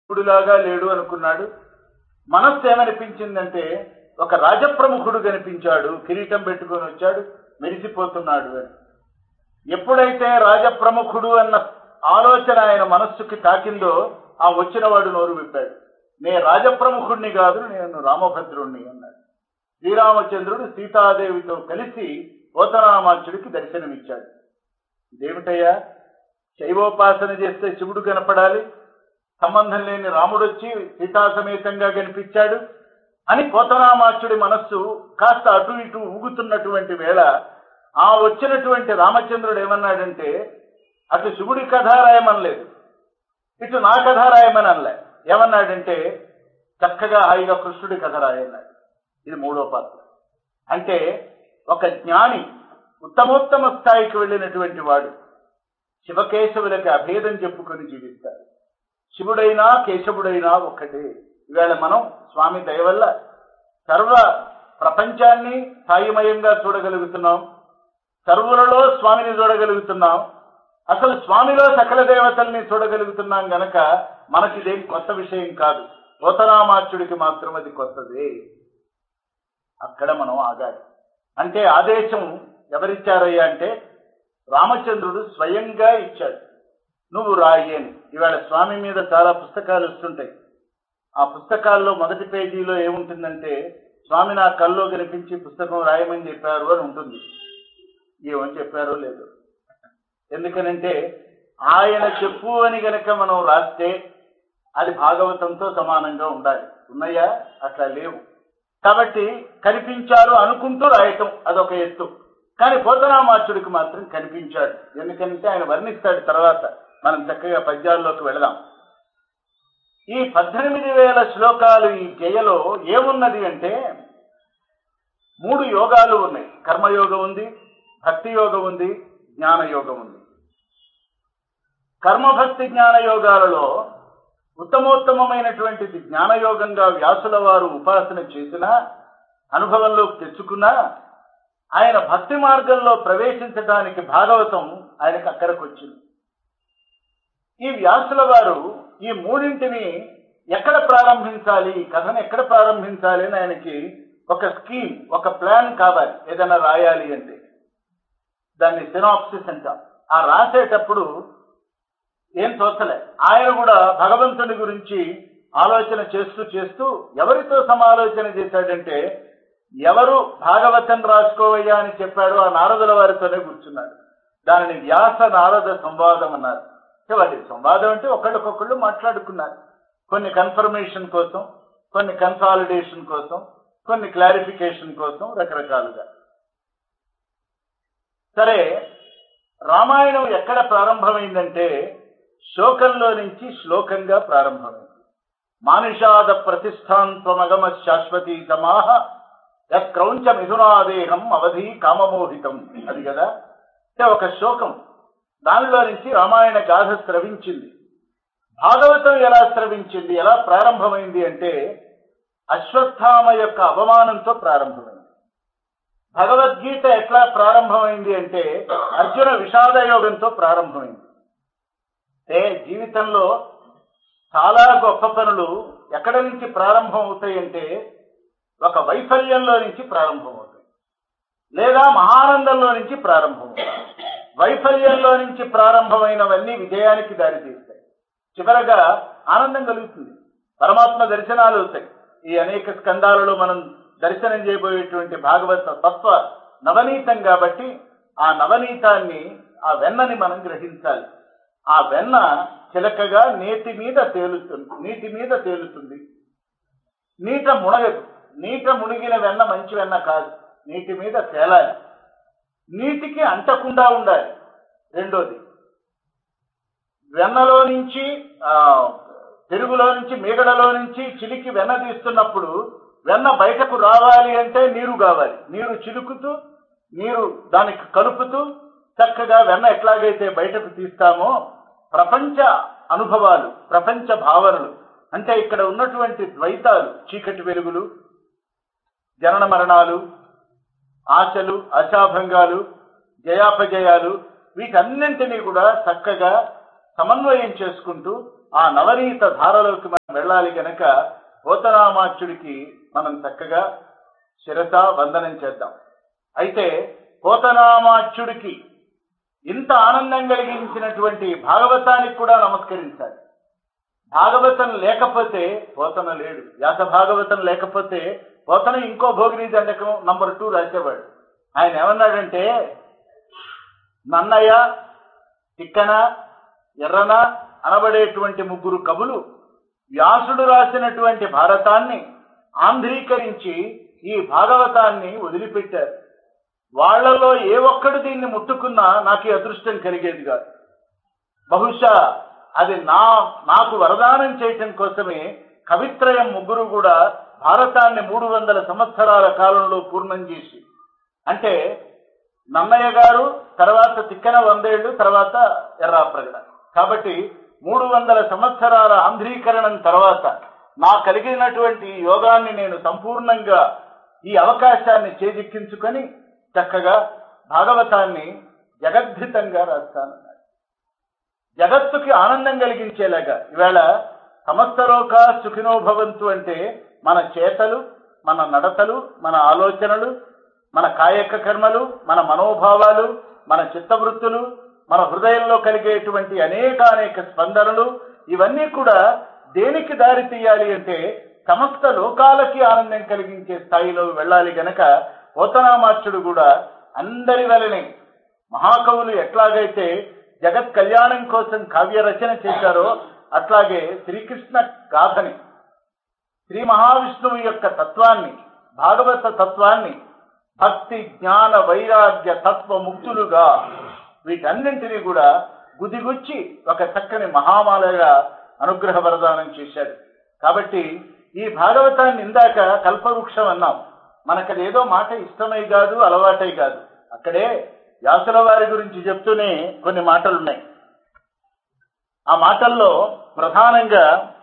ఇప్పుడులాగా లేడు అనుకున్నాడు మనస్సు ఏమనిపించిందంటే ఒక రాజప్రముఖుడు కనిపించాడు కిరీటం పెట్టుకొని వచ్చాడు మెరిసిపోతున్నాడు అని ఎప్పుడైతే రాజప్రముఖుడు అన్న ఆలోచన ఆయన మనస్సుకి తాకిందో ఆ వచ్చిన వాడు నోరు విప్పాడు నే రాజప్రముఖుడిని కాదు నేను రామభద్రుణ్ణి అన్నాడు శ్రీరామచంద్రుడు సీతాదేవితో కలిసి పోతనామాచుడికి దర్శనమిచ్చాడు ఇదేమిటయ్యా శైవోపాసన చేస్తే శివుడు కనపడాలి సంబంధం లేని రాముడు వచ్చి సీతా సమేతంగా కనిపించాడు అని పోతనామాచుడి మనస్సు కాస్త అటు ఇటు ఊగుతున్నటువంటి వేళ ఆ వచ్చినటువంటి రామచంద్రుడు ఏమన్నాడంటే అటు శివుడి కథ రాయమనలేదు ఇటు నా కథ రాయమని అనలే ఏమన్నాడంటే చక్కగా హాయిగా కృష్ణుడి కథ రాయన్నాడు ఇది మూడో పాత్ర అంటే ఒక జ్ఞాని ఉత్తమోత్తమ స్థాయికి వెళ్ళినటువంటి వాడు శివకేశవులకి అభేదం చెప్పుకొని జీవిస్తాడు శివుడైనా కేశవుడైనా ఒక్కటే ఇవాళ మనం స్వామి దయ వల్ల సర్వ ప్రపంచాన్ని సాయిమయంగా చూడగలుగుతున్నాం సర్వులలో స్వామిని చూడగలుగుతున్నాం అసలు స్వామిలో సకల దేవతల్ని చూడగలుగుతున్నాం గనక మనకిదేం కొత్త విషయం కాదు పోతనామాచుడికి మాత్రం అది కొత్తదే అక్కడ మనం ఆగాలి అంటే ఆదేశం ఎవరిచ్చారయ్యా అంటే రామచంద్రుడు స్వయంగా ఇచ్చాడు నువ్వు రాయి అని ఇవాళ స్వామి మీద చాలా పుస్తకాలు వస్తుంటాయి ఆ పుస్తకాల్లో మొదటి పేజీలో ఏముంటుందంటే స్వామి నా కల్లో కనిపించి పుస్తకం రాయమని చెప్పారు అని ఉంటుంది ఏమని చెప్పారో లేదు ఎందుకనంటే ఆయన చెప్పు అని గనక మనం రాస్తే అది భాగవతంతో సమానంగా ఉండాలి ఉన్నాయా అట్లా లేవు కాబట్టి కనిపించారు అనుకుంటూ రాయటం అదొక ఎత్తు కానీ పోతనామాచుడికి మాత్రం కనిపించాడు ఎందుకంటే ఆయన వర్ణిస్తాడు తర్వాత మనం చక్కగా పద్యాల్లోకి వెళదాం ఈ పద్దెనిమిది వేల శ్లోకాలు ఈ గయలో ఏమున్నది అంటే మూడు యోగాలు ఉన్నాయి కర్మయోగం ఉంది భక్తి యోగం ఉంది జ్ఞాన యోగం ఉంది కర్మభక్తి జ్ఞాన యోగాలలో ఉత్తమోత్తమైనటువంటిది జ్ఞానయోగంగా వ్యాసుల వారు ఉపాసన చేసినా అనుభవంలోకి తెచ్చుకున్నా ఆయన భక్తి మార్గంలో ప్రవేశించడానికి భాగవతం ఆయనకు అక్కడికి వచ్చింది ఈ వ్యాసుల వారు ఈ మూడింటిని ఎక్కడ ప్రారంభించాలి ఈ కథను ఎక్కడ ప్రారంభించాలి అని ఆయనకి ఒక స్కీమ్ ఒక ప్లాన్ కావాలి ఏదైనా రాయాలి అంటే దాన్ని సినాప్సిస్ అంటాం ఆ రాసేటప్పుడు ఏం తోచలే ఆయన కూడా భగవంతుని గురించి ఆలోచన చేస్తూ చేస్తూ ఎవరితో సమాలోచన చేశాడంటే ఎవరు భాగవతం రాసుకోవయ్యా అని చెప్పాడో ఆ నారదుల వారితోనే కూర్చున్నాడు దానిని వ్యాస నారద సంవాదం అన్నారు వాటి సంవాదం అంటే ఒకళ్ళకొకళ్ళు మాట్లాడుకున్నారు కొన్ని కన్ఫర్మేషన్ కోసం కొన్ని కన్సాలిడేషన్ కోసం కొన్ని క్లారిఫికేషన్ కోసం రకరకాలుగా సరే రామాయణం ఎక్కడ ప్రారంభమైందంటే శోకంలో నుంచి శ్లోకంగా ప్రారంభమైంది మానుషాద ప్రతిష్టాంత్వమగమ శాశ్వతీ సమాహ యక్రౌంచ మిథునాదేహం అవధి కామమోహితం అది కదా అంటే ఒక శోకం దానిలో నుంచి రామాయణ గాథ స్రవించింది భాగవతం ఎలా స్రవించింది ఎలా ప్రారంభమైంది అంటే అశ్వత్థామ యొక్క అవమానంతో ప్రారంభమైంది భగవద్గీత ఎట్లా ప్రారంభమైంది అంటే అర్జున విషాద యోగంతో ప్రారంభమైంది అంటే జీవితంలో చాలా గొప్ప పనులు ఎక్కడ నుంచి ప్రారంభం అవుతాయంటే ఒక వైఫల్యంలో నుంచి ప్రారంభమవుతాయి లేదా మహానందంలో నుంచి ప్రారంభమవుతాయి వైఫల్యంలో నుంచి ప్రారంభమైనవన్నీ విజయానికి దారితీస్తాయి చివరగా ఆనందం కలుగుతుంది పరమాత్మ దర్శనాలు అవుతాయి ఈ అనేక స్కందాలలో మనం దర్శనం చేయబోయేటువంటి భాగవత తత్వ నవనీతం కాబట్టి ఆ నవనీతాన్ని ఆ వెన్నని మనం గ్రహించాలి ఆ వెన్న చిలకగా నీటి మీద తేలుతుంది నీటి మీద తేలుతుంది నీట మునగదు నీట మునిగిన వెన్న మంచి వెన్న కాదు నీటి మీద తేలాలి నీటికి అంటకుండా ఉండాలి రెండోది వెన్నలో నుంచి ఆ పెరుగులో నుంచి మీగడలో నుంచి చిలికి వెన్న తీస్తున్నప్పుడు వెన్న బయటకు రావాలి అంటే నీరు కావాలి నీరు చిలుకుతూ నీరు దానికి కలుపుతూ చక్కగా వెన్న ఎట్లాగైతే బయటకు తీస్తామో ప్రపంచ అనుభవాలు ప్రపంచ భావనలు అంటే ఇక్కడ ఉన్నటువంటి ద్వైతాలు చీకటి వెలుగులు జనన మరణాలు ఆశలు ఆశాభంగాలు జయాపజయాలు వీటన్నింటినీ కూడా చక్కగా సమన్వయం చేసుకుంటూ ఆ నవనీత ధారలోకి వెళ్ళాలి గనక పోతనామాచ్యుడికి మనం చక్కగా శిరస వందనం చేద్దాం అయితే పోతనామాచ్యుడికి ఇంత ఆనందం కలిగించినటువంటి భాగవతానికి కూడా నమస్కరించాలి భాగవతం లేకపోతే పోతన లేడు వ్యాస భాగవతం లేకపోతే పోతన ఇంకో భోగిని దండకం నంబర్ టూ రాసేవాడు ఆయన ఏమన్నాడంటే నన్నయ్య తిక్కన ఎర్రన అనబడేటువంటి ముగ్గురు కవులు వ్యాసుడు రాసినటువంటి భారతాన్ని ఆంధ్రీకరించి ఈ భాగవతాన్ని వదిలిపెట్టారు వాళ్లలో ఏ ఒక్కడు దీన్ని ముట్టుకున్నా నాకు ఈ అదృష్టం కలిగేది కాదు బహుశా అది నా నాకు వరదానం చేయటం కోసమే కవిత్రయం ముగ్గురు కూడా భారతాన్ని మూడు వందల సంవత్సరాల కాలంలో పూర్ణం చేసి అంటే నన్నయ్య గారు తర్వాత తిక్కన వందేళ్లు తర్వాత ఎర్రాప్రగడ కాబట్టి మూడు వందల సంవత్సరాల ఆంధ్రీకరణం తర్వాత నా కలిగినటువంటి యోగాన్ని నేను సంపూర్ణంగా ఈ అవకాశాన్ని చేజిక్కించుకొని చక్కగా భాగవతాన్ని జగద్భితంగా రాస్తానన్నాడు జగత్తుకి ఆనందం కలిగించేలాగా ఈవేళ సమస్త లోక సుఖినో భవంతు అంటే మన చేతలు మన నడతలు మన ఆలోచనలు మన కాయక కర్మలు మన మనోభావాలు మన చిత్తవృత్తులు మన హృదయంలో కలిగేటువంటి అనేక అనేక స్పందనలు ఇవన్నీ కూడా దేనికి దారి తీయాలి అంటే సమస్త లోకాలకి ఆనందం కలిగించే స్థాయిలో వెళ్ళాలి గనక పోతనామాచ్యుడు కూడా అందరి వలనే మహాకవులు ఎట్లాగైతే జగత్ కళ్యాణం కోసం కావ్య రచన చేశారో అట్లాగే శ్రీకృష్ణ గాథని శ్రీ మహావిష్ణువు యొక్క తత్వాన్ని భాగవత తత్వాన్ని భక్తి జ్ఞాన వైరాగ్య తత్వ ముక్తులుగా వీటన్నింటినీ కూడా గుదిగుచ్చి ఒక చక్కని మహామాలగా అనుగ్రహ వరదానం చేశాడు కాబట్టి ఈ భాగవతాన్ని ఇందాక కల్పవృక్షం అన్నాం మనకది ఏదో మాట ఇష్టమై కాదు అలవాటై కాదు అక్కడే వ్యాసుల వారి గురించి చెప్తూనే కొన్ని మాటలున్నాయి ఆ మాటల్లో ప్రధానంగా